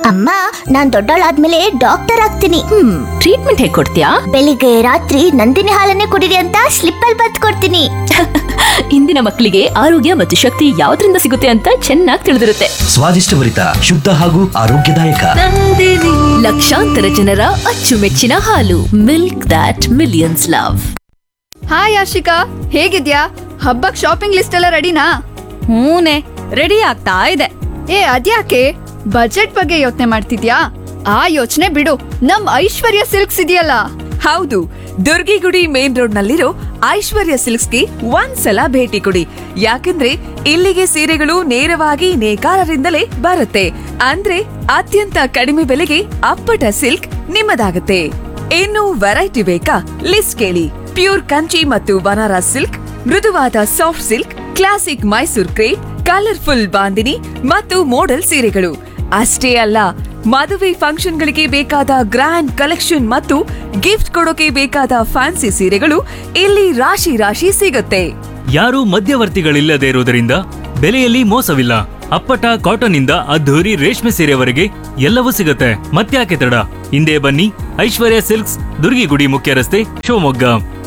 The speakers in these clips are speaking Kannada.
ಅಮ್ಮ ನಾನ್ ದೊಡ್ಡವಳಾದ್ಮೇಲೆ ಡಾಕ್ಟರ್ ಆಗ್ತೀನಿ ಹ್ಮ್ ಟ್ರೀಟ್ಮೆಂಟ್ ಹೇಗ್ ಕೊಡ್ತೀಯಾ ಬೆಳಿಗ್ಗೆ ರಾತ್ರಿ ನಂದಿನಿ ಹಾಲನ್ನೇ ಕುಡಿರಿ ಅಂತ ಸ್ಲಿಪ್ ಅಲ್ಲಿ ಬತ್ ಕೊಡ್ತೀನಿ ಇಂದಿನ ಮಕ್ಕಳಿಗೆ ಆರೋಗ್ಯ ಮತ್ತು ಶಕ್ತಿ ಯಾವ್ದ್ರಿಂದ ಸಿಗುತ್ತೆ ಅಂತ ಚೆನ್ನಾಗಿ ತಿಳಿದಿರುತ್ತೆ ಸ್ವಾದಿಷ್ಟಭರಿತ ಶುದ್ಧ ಹಾಗೂ ಆರೋಗ್ಯದಾಯಕ ಲಕ್ಷಾಂತರ ಜನರ ಅಚ್ಚುಮೆಚ್ಚಿನ ಹಾಲು milk that millions love hi Ashika ಹೇಗಿದ್ಯಾ ಹಬ್ಬಕ್ ಶಾಪಿಂಗ್ ಲಿಸ್ಟ್ ಎಲ್ಲ ರೆಡಿನಾ ಹೂನೆ ರೆಡಿ ಆಗ್ತಾ ಇದೆ ಏ ಅದ್ಯಾಕೆ ಬಜೆಟ್ ಬಗ್ಗೆ ಯೋಚನೆ ಮಾಡ್ತಿದ್ಯಾ ಆ ಯೋಚನೆ ಬಿಡು ನಮ್ ಐಶ್ವರ್ಯ ಸಿಲ್ಕ್ಸ್ ಇದೆಯಲ್ಲ ಹೌದು ದುರ್ಗಿಗುಡಿ ಮೇನ್ ರೋಡ್ ನಲ್ಲಿರೋ ಐಶ್ವರ್ಯ ಸಿಲ್ಕ್ಸ್ಗೆ ಒಂದ್ಸಲ ಭೇಟಿ ಕೊಡಿ ಯಾಕಂದ್ರೆ ಇಲ್ಲಿಗೆ ಸೀರೆಗಳು ನೇರವಾಗಿ ನೇಕಾರರಿಂದಲೇ ಬರುತ್ತೆ ಅಂದ್ರೆ ಅತ್ಯಂತ ಕಡಿಮೆ ಬೆಲೆಗೆ ಅಪ್ಪಟ ಸಿಲ್ಕ್ ನಿಮ್ಮದಾಗುತ್ತೆ ಇನ್ನು ವೆರೈಟಿ ಬೇಕಾ ಲಿಸ್ಟ್ ಕೇಳಿ ಪ್ಯೂರ್ ಕಂಚಿ ಮತ್ತು ಬನಾರಸ್ ಸಿಲ್ಕ್ ಮೃದುವಾದ soft silk classic Mysore crepe colourful bandhani ಮತ್ತು ಮೋಡಲ್ ಸೀರೆಗಳು ಅಷ್ಟೇ ಅಲ್ಲ ಮದುವೆ ಫಂಕ್ಷನ್ಗಳಿಗೆ ಬೇಕಾದ ಗ್ರ್ಯಾಂಡ್ ಕಲೆಕ್ಷನ್ ಮತ್ತು ಗಿಫ್ಟ್ ಕೊಡೋಕೆ ಬೇಕಾದ ಫ್ಯಾನ್ಸಿ ಸೀರೆಗಳು ಇಲ್ಲಿ ರಾಶಿ ರಾಶಿ ಸಿಗುತ್ತೆ ಯಾರೂ ಮಧ್ಯವರ್ತಿಗಳಿಲ್ಲದೆ ಇರುವುದರಿಂದ ಬೆಲೆಯಲ್ಲಿ ಮೋಸವಿಲ್ಲ ಅಪ್ಪಟ ಕಾಟನ್ ಇಂದ ಅದ್ಧೂರಿ ರೇಷ್ಮೆ ಸೀರೆವರೆಗೆ ಎಲ್ಲವೂ ಸಿಗುತ್ತೆ ಮತ್ತ್ಯಾಕೆ ತಡ ಹಿಂದೆ ಬನ್ನಿ ಐಶ್ವರ್ಯ ಸಿಲ್ಕ್ಸ್ ದುರ್ಗಿಗುಡಿ ಮುಖ್ಯ ರಸ್ತೆ Shivamogga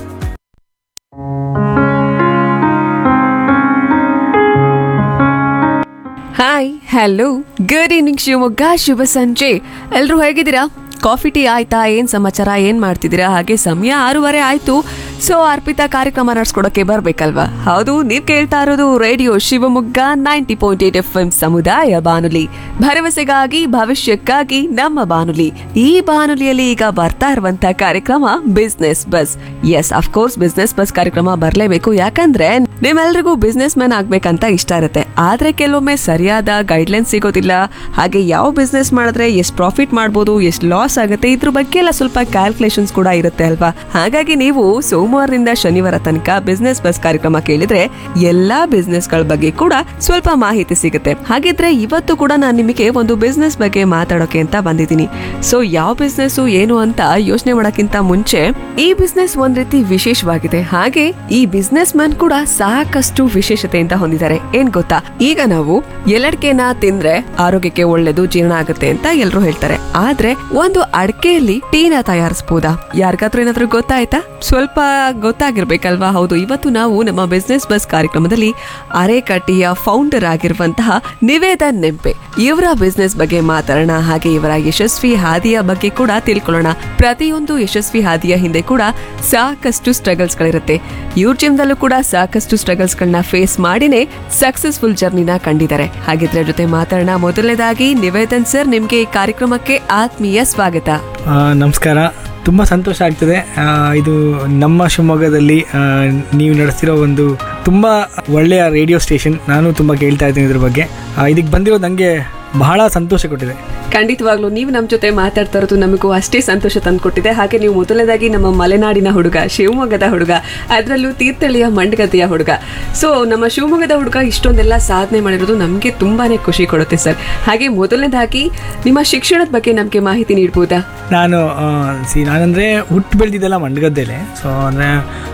hi hello good evening Shivamogga ಶುಭ ಸಂಜೆ ಎಲ್ರು ಹೇಗಿದ್ದೀರಾ ಕಾಫಿ ಟೀ ಆಯ್ತಾ ಏನ್ ಸಮಾಚಾರ ಏನ್ ಮಾಡ್ತಿದ್ದೀರಾ ಹಾಗೆ ಸಮಯ ಆರೂವರೆ ಆಯ್ತು ಸೊ ಅರ್ಪಿತಾ ಕಾರ್ಯಕ್ರಮ ನಡ್ಸ್ಕೊಡಕ್ಕೆ ಬರ್ಬೇಕಲ್ವಾ ಹೌದು ನೀವ್ ಕೇಳ್ತಾ ಇರೋದು radio Shivamogga ninety point eight F M ಸಮುದಾಯ ಬಾನುಲಿ ಭರವಸೆಗಾಗಿ ಭವಿಷ್ಯಕ್ಕಾಗಿ ನಮ್ಮ ಬಾನುಲಿ ಈ ಬಾನುಲಿಯಲ್ಲಿ ಈಗ ಬರ್ತಾ ಇರುವಂತ ಕಾರ್ಯಕ್ರಮ business bus yes of course business bus ಕಾರ್ಯಕ್ರಮ ಬರ್ಲೇಬೇಕು ಯಾಕಂದ್ರೆ ನಿಮ್ಮೆಲ್ರಿಗೂ ಬಿಸ್ನೆಸ್ ಮ್ಯಾನ್ ಆಗ್ಬೇಕಂತ ಇಷ್ಟ ಇರುತ್ತೆ ಆದ್ರೆ ಕೆಲವೊಮ್ಮೆ ಸರಿಯಾದ ಗೈಡ್ಲೈನ್ ಸಿಗೋದಿಲ್ಲ ಹಾಗೆ ಯಾವ ಬಿಸ್ನೆಸ್ ಮಾಡಿದ್ರೆ ಎಷ್ಟು ಪ್ರಾಫಿಟ್ ಮಾಡ್ಬೋದು ಎಷ್ಟು ಲಾಸ್ ಆಗುತ್ತೆ ಇದ್ರ ಬಗ್ಗೆ ಎಲ್ಲ ಸ್ವಲ್ಪ ಕ್ಯಾಲ್ಕುಲೇಷನ್ಸ್ ಕೂಡ ಇರುತ್ತೆ ಅಲ್ವಾ ಹಾಗಾಗಿ ನೀವು ಸೋಮವಾರದಿಂದ ಶನಿವಾರ ತನಕ ಬಿಸ್ನೆಸ್ ಬಸ್ ಕಾರ್ಯಕ್ರಮ ಕೇಳಿದ್ರೆ ಎಲ್ಲಾ ಬಿಸ್ನೆಸ್ ಗಳ ಬಗ್ಗೆ ಕೂಡ ಸ್ವಲ್ಪ ಮಾಹಿತಿ ಸಿಗುತ್ತೆ ಹಾಗಿದ್ರೆ ಇವತ್ತು ಕೂಡ ನಾನು ನಿಮಗೆ ಒಂದು ಬಿಸ್ನೆಸ್ ಬಗ್ಗೆ ಮಾತಾಡೋಕೆ ಅಂತ ಬಂದಿದ್ದೀನಿ ಸೊ ಯಾವ ಬಿಸ್ನೆಸ್ ಏನು ಅಂತ ಯೋಚನೆ ಮಾಡೋಕ್ಕಿಂತ ಮುಂಚೆ ಈ ಬಿಸ್ನೆಸ್ ಒಂದ್ ರೀತಿ ವಿಶೇಷವಾಗಿದೆ ಹಾಗೆ ಈ ಬಿಸ್ನೆಸ್ ಮ್ಯಾನ್ ಕೂಡ ಸಾಕಷ್ಟು ವಿಶೇಷತೆಯಿಂದ ಹೊಂದಿದ್ದಾರೆ ಏನ್ ಗೊತ್ತಾ ಈಗ ನಾವು ಎಲ್ಲಡ್ಕೆನ ತಿಂದ್ರೆ ಆರೋಗ್ಯಕ್ಕೆ ಒಳ್ಳೇದು ಜೀರ್ಣ ಆಗುತ್ತೆ ಅಂತ ಎಲ್ರು ಹೇಳ್ತಾರೆ ಆದ್ರೆ ಒಂದು ಅಡಕೆಯಲ್ಲಿ ಟೀನ ತಯಾರಿಸಬಹುದಾ ಯಾರಿಗಾದ್ರೂ ಏನಾದ್ರೂ ಗೊತ್ತಾಯ್ತಾ ಸ್ವಲ್ಪ ಗೊತ್ತಾಗಿರ್ಬೇಕಲ್ವಾ ಹೌದು ಇವತ್ತು ನಾವು ನಮ್ಮ ಬಿಸ್ನೆಸ್ ಬಸ್ ಕಾರ್ಯಕ್ರಮದಲ್ಲಿ ಅರೆಕಟ್ಟಿಯ ಫೌಂಡರ್ ಆಗಿರುವಂತಹ ನಿವೇದನ್ ನೆಂಪೆ ಇವರ ಬಿಸ್ನೆಸ್ ಬಗ್ಗೆ ಮಾತಾಡೋಣ ಹಾಗೆ ಇವರ ಯಶಸ್ವಿ ಹಾದಿಯ ಬಗ್ಗೆ ಕೂಡ ತಿಳ್ಕೊಳ್ಳೋಣ ಪ್ರತಿಯೊಂದು ಯಶಸ್ವಿ ಹಾದಿಯ ಹಿಂದೆ ಕೂಡ ಸಾಕಷ್ಟು ಸ್ಟ್ರಗಲ್ಸ್ ಗಳಿರುತ್ತೆ ಇವ್ರ ಜೀವನದಲ್ಲೂ ಕೂಡ ಸಾಕಷ್ಟು ಸ್ಟ್ರಗಲ್ಸ್ ಗಳನ್ನ ಫೇಸ್ ಮಾಡಿನೇ ಸಕ್ಸಸ್ಫುಲ್ ಜರ್ನಿನ ಕಂಡಿದ್ದಾರೆ ಹಾಗಿದ್ರೆ ಜೊತೆ ಮಾತಾಡೋಣ ಮೊದಲನೇದಾಗಿ ನಿವೇದನ್ ಸರ್ ನಿಮ್ಗೆ ಈ ಕಾರ್ಯಕ್ರಮಕ್ಕೆ ಆತ್ಮೀಯ ಸ್ವಾಗತ ಆ, ನಮಸ್ಕಾರ ತುಂಬ ಸಂತೋಷ ಆಗ್ತದೆ ಆ, ಇದು ನಮ್ಮ ಶಿವಮೊಗ್ಗದಲ್ಲಿ ಆ, ನೀವು ನಡೆಸ್ತಿರೋ ಒಂದು ತುಂಬ ಒಳ್ಳೆಯ ರೇಡಿಯೋ ಸ್ಟೇಷನ್ ನಾನು ತುಂಬ ಕೇಳ್ತಾ ಇದ್ದೀನಿ ಇದ್ರ ಬಗ್ಗೆ ಆ, ಇದಕ್ಕೆ ಬಂದಿರೋದು ನನಗೆ ಬಹಳ ಸಂತೋಷ ಕೊಟ್ಟಿದೆ ಖಂಡಿತವಾಗ್ಲೂ ನೀವು ನಮ್ಮ ಜೊತೆ ಮಾತಾಡ್ತಾ ಇರೋದು ನಮಗೂ ಅಷ್ಟೇ ಸಂತೋಷ ತಂದ್ಕೊಟ್ಟಿದೆ ಹಾಗೆ ನೀವು ಮೊದಲನೇದಾಗಿ ನಮ್ಮ ಮಲೆನಾಡಿನ ಹುಡುಗ ಶಿವಮೊಗ್ಗದ ಹುಡುಗ ಅದರಲ್ಲೂ ತೀರ್ಥಹಳ್ಳಿಯ ಮಂಡಗದ್ದೆಯ ಹುಡುಗ ಸೊ ನಮ್ಮ ಶಿವಮೊಗ್ಗದ ಹುಡುಗ ಇಷ್ಟೊಂದೆಲ್ಲ ಸಾಧನೆ ಮಾಡಿರೋದು ನಮಗೆ ತುಂಬಾನೇ ಖುಷಿ ಕೊಡುತ್ತೆ ಸರ್ ಹಾಗೆ ಮೊದಲನೇದಾಗಿ ನಿಮ್ಮ ಶಿಕ್ಷಣದ ಬಗ್ಗೆ ನಮಗೆ ಮಾಹಿತಿ ನೀಡ್ಬೋದಾ ನಾನು ಸಿ ನಾನಂದರೆ ಹುಟ್ಟು ಬೆಳೆದಿದ್ದೆಲ್ಲ ಮಂಡಗದ್ದೆಲೆ ಸೊ ಅಂದರೆ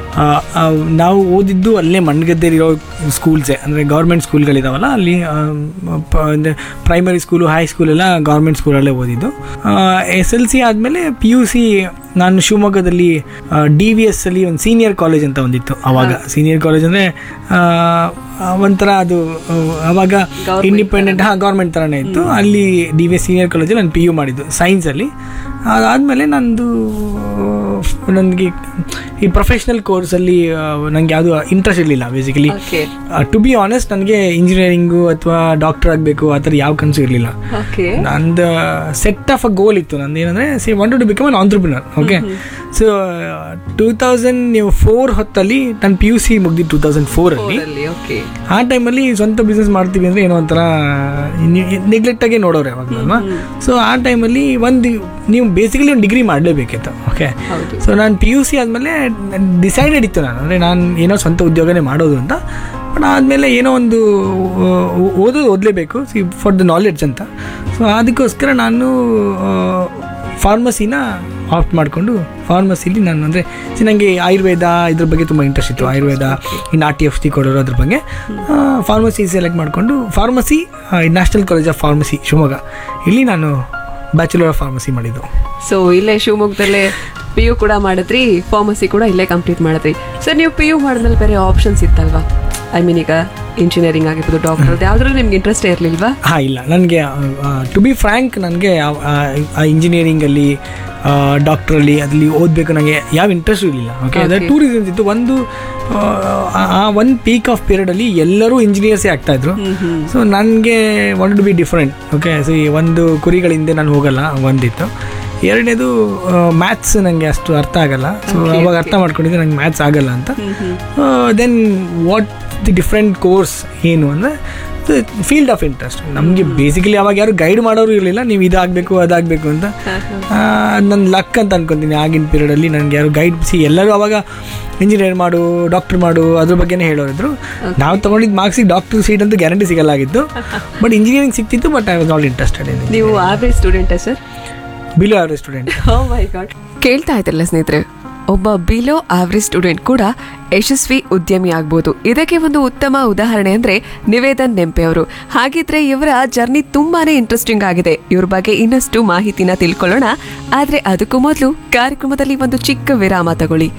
ನಾವು ಓದಿದ್ದು ಅಲ್ಲೇ ಮಂಡಗದ್ದೆಲಿರೋ ಸ್ಕೂಲ್ಸೇ ಅಂದರೆ ಗೌರ್ಮೆಂಟ್ ಸ್ಕೂಲ್ಗಳಿದಾವಲ್ಲ ಅಲ್ಲಿ ಅಂದರೆ ಪ್ರೈಮರಿ ಸ್ಕೂಲು ಹೈ ಸ್ಕೂಲ್ ಎಲ್ಲ ಗೌರ್ಮೆಂಟ್ ಸ್ಕೂಲಲ್ಲೇ ಓದಿದ್ದು ಎಸ್ ಎಲ್ ಸಿ ಆದಮೇಲೆ ಪಿ ಯು ಸಿ ನಾನು ಶಿವಮೊಗ್ಗದಲ್ಲಿ ಡಿ ವಿ ಎಸ್ ಅಲ್ಲಿ ಒಂದು ಸೀನಿಯರ್ ಕಾಲೇಜ್ ಅಂತ ಒಂದಿತ್ತು ಅವಾಗ ಸೀನಿಯರ್ ಕಾಲೇಜ್ ಅಂದರೆ ಒಂಥರ ಅದು ಆ, ಅವಾಗ ಇಂಡಿಪೆಂಡೆಂಟ್ ಹಾಂ ಗೌರ್ಮೆಂಟ್ ಥರನೇ ಇತ್ತು ಅಲ್ಲಿ ಡಿ ವಿ ಎಸ್ ಸೀನಿಯರ್ ಕಾಲೇಜಲ್ಲಿ ನಾನು ಪಿ ಯು ಮಾಡಿದ್ದು ಸೈನ್ಸಲ್ಲಿ ಅದಾದಮೇಲೆ ನಂದು ನನಗೆ ಈ ಪ್ರೊಫೆಷ್ನಲ್ ಕೋರ್ಸಲ್ಲಿ ನನಗೆ ಯಾವುದು ಇಂಟ್ರೆಸ್ಟ್ ಇರಲಿಲ್ಲ basically okay to be honest ನನಗೆ ಇಂಜಿನಿಯರಿಂಗು ಅಥವಾ ಡಾಕ್ಟರ್ ಆಗಬೇಕು ಆ ಥರ ಯಾವ ಕನಸು ಇರಲಿಲ್ಲ ಓಕೆ ನಂದು ಸೆಟ್ ಆಫ್ ಅ ಗೋಲ್ ಇತ್ತು ನಂದು ಏನಂದರೆ see wanted to become an entrepreneur okay so two thousand ನೀವು ಫೋರ್ ಹೊತ್ತಲ್ಲಿ ನಾನು ಪಿ ಯು ಸಿ ಮುಗ್ದಿದ್ದು ಟೂ ತೌಸಂಡ್ ಫೋರಲ್ಲಿ ಓಕೆ ಆ ಟೈಮಲ್ಲಿ ಸ್ವಂತ ಬಿಸ್ನೆಸ್ ಮಾಡ್ತೀವಿ ಅಂದರೆ ಏನೋ ಒಂಥರ ನೆಗ್ಲೆಕ್ಟಾಗೆ ನೋಡೋರು ಯಾವಾಗಲೂ ಅಲ್ವಾ ಸೊ ಆ ಟೈಮಲ್ಲಿ ಒಂದು ನೀವು ಬೇಸಿಕಲಿ ಒಂದು ಡಿಗ್ರಿ ಮಾಡಲೇಬೇಕಿತ್ತು ಓಕೆ ಸೊ ನಾನು ಪಿ ಯು ಸಿ ಆದಮೇಲೆ ಡಿಸೈಡೆಡ್ ಇತ್ತು ನಾನು ಅಂದರೆ ನಾನು ಏನೋ ಸ್ವಂತ ಉದ್ಯೋಗನೇ ಮಾಡೋದು ಅಂತ ಬಟ್ ಆದಮೇಲೆ ಏನೋ ಒಂದು ಓ- ಓದೋದು ಓದಲೇಬೇಕು ಸಿ ಫಾರ್ ದ ನಾಲೆಡ್ಜ್ ಅಂತ ಸೊ ಅದಕ್ಕೋಸ್ಕರ ನಾನು ಫಾರ್ಮಸಿನ ಆಪ್ಟ್ ಮಾಡಿಕೊಂಡು ಫಾರ್ಮಸಿಲಿ ನಾನು ಅಂದರೆ ನನಗೆ ಆಯುರ್ವೇದ ಇದ್ರ ಬಗ್ಗೆ ತುಂಬ ಇಂಟ್ರೆಸ್ಟ್ ಇತ್ತು ಆಯುರ್ವೇದ ಈ ನಾಟಿ ಔಷಧಿ ಕೊಡೋರು ಅದ್ರ ಬಗ್ಗೆ ಫಾರ್ಮಸಿ ಸೆಲೆಕ್ಟ್ ಮಾಡಿಕೊಂಡು pharmacy national college of pharmacy Shivamogga ಇಲ್ಲಿ ನಾನು ಬ್ಯಾಚುಲರ್ ಆಫ್ ಫಾರ್ಮಸಿ ಮಾಡಿದ್ದು ಸೊ ಇಲ್ಲೇ ಶಿವಮೊಗ್ಗದಲ್ಲೇ ಪಿ ಯು ಕೂಡ ಮಾಡಿದ್ರಿ ಫಾರ್ಮಸಿ ಕೂಡ ಇಲ್ಲೇ ಕಂಪ್ಲೀಟ್ ಮಾಡಿದ್ರಿ ಸರ್ ನೀವು ಪಿ ಯು ಮಾಡಿದ್ಮೇಲೆ ಬೇರೆ ಆಪ್ಷನ್ಸ್ ಇತ್ತಲ್ವಾ ಐ ಮೀನ್ ಈಗ ಇಂಜಿನಿಯರಿಂಗ್ ಆಗಿರ್ಬೋದು ಡಾಕ್ಟರ್ ಯಾವ್ದ್ರಲ್ಲಿ ನಿಮ್ಗೆ ಇಂಟ್ರೆಸ್ಟ್ ಇರಲಿಲ್ವಾ ಹಾಂ ಇಲ್ಲ ನನಗೆ ಟು ಬಿ ಫ್ರ್ಯಾಂಕ್ ನನಗೆ ಆ ಇಂಜಿನಿಯರಿಂಗಲ್ಲಿ ಡಾಕ್ಟ್ರಲ್ಲಿ ಅದರಲ್ಲಿ ಓದಬೇಕು ನನಗೆ ಯಾವ ಇಂಟ್ರೆಸ್ಟು ಇರಲಿಲ್ಲ ಓಕೆ ಅದರ ಟೂ ರೀಸನ್ಸ್ ಇತ್ತು ಒಂದು ಆ, ಆ ಒಂದು ಪೀಕ್ ಆಫ್ ಪೀರಿಯಡಲ್ಲಿ ಎಲ್ಲರೂ ಇಂಜಿನಿಯರ್ಸೇ ಆಗ್ತಾಯಿದ್ರು ಸೊ ನನಗೆ want to be different okay so ಈ ಒಂದು ಕುರಿಗಳ ಹಿಂದೆ ನಾನು ಹೋಗಲ್ಲ ಒಂದಿತ್ತು ಎರಡನೇದು ಮ್ಯಾಥ್ಸ್ ನನಗೆ ಅಷ್ಟು ಅರ್ಥ ಆಗಲ್ಲ ಸೊ ಅವಾಗ ಅರ್ಥ ಮಾಡ್ಕೊಂಡಿದ್ದೆ ನಂಗೆ ಮ್ಯಾಥ್ಸ್ ಆಗಲ್ಲ ಅಂತ then what the different course ಏನು ಅಂದರೆ ಫೀಲ್ಡ್ ಆಫ್ ಇಂಟ್ರೆಸ್ಟ್ ನಮಗೆ ಬೇಸಿಕಲಿ ಅವಾಗ ಯಾರು ಗೈಡ್ ಮಾಡೋರು ಇರಲಿಲ್ಲ ನೀವು ಇದಾಗಬೇಕು ಅದಾಗಬೇಕು ಅಂತ ನನ್ನ ಲಕ್ ಅಂತ ಅನ್ಕೊತೀನಿ ಆಗಿನ ಪೀರಿಯಡಲ್ಲಿ ನನಗೆ ಯಾರು ಗೈಡ್ ಸಿ ಎಲ್ಲರೂ ಅವಾಗ ಇಂಜಿನಿಯರ್ ಮಾಡು ಡಾಕ್ಟರ್ ಮಾಡು ಅದ್ರ ಬಗ್ಗೆನೇ ಹೇಳೋರಿದ್ರು ನಾವು ತೊಗೊಂಡಿದ್ದು ಮಾರ್ಕ್ಸಿಗೆ ಡಾಕ್ಟರ್ ಸೀಟ್ ಅಂತೂ ಗ್ಯಾರಂಟಿ ಸಿಗಲ್ಲಾಗಿತ್ತು ಬಟ್ ಇಂಜಿನಿಯರಿಂಗ್ ಸಿಕ್ತಿತ್ತು but I was not interested in ನೀವು ಆವ್ರೇಜ್ ಸ್ಟೂಡೆಂಟೇ ಸರ್ ಬಿಲೋ ಆವ್ರೇಜ್ ಸ್ಟೂಡೆಂಟ್ ಕೇಳ್ತಾ ಇದ್ರಲ್ಲ ಸ್ನೇಹಿತರೆ ಒಬ್ಬ ಬಿಲೋ ಆವ್ರೇಜ್ ಸ್ಟೂಡೆಂಟ್ ಕೂಡ ಯಶಸ್ವಿ ಉದ್ಯಮಿ ಆಗ್ಬೋದು ಇದಕ್ಕೆ ಒಂದು ಉತ್ತಮ ಉದಾಹರಣೆ ಅಂದ್ರೆ ನಿವೇದನ್ ನೆಂಪೆ ಅವರು ಹಾಗಿದ್ರೆ ಇವರ ಜರ್ನಿ ತುಂಬಾನೇ ಇಂಟ್ರೆಸ್ಟಿಂಗ್ ಆಗಿದೆ ಇವ್ರ ಬಗ್ಗೆ ಇನ್ನಷ್ಟು ಮಾಹಿತಿನ ತಿಳ್ಕೊಳ್ಳೋಣ ಆದ್ರೆ ಅದಕ್ಕೂ ಮೊದಲು ಕಾರ್ಯಕ್ರಮದಲ್ಲಿ ಒಂದು ಚಿಕ್ಕ ವಿರಾಮ ತಗೊಳ್ಳಿ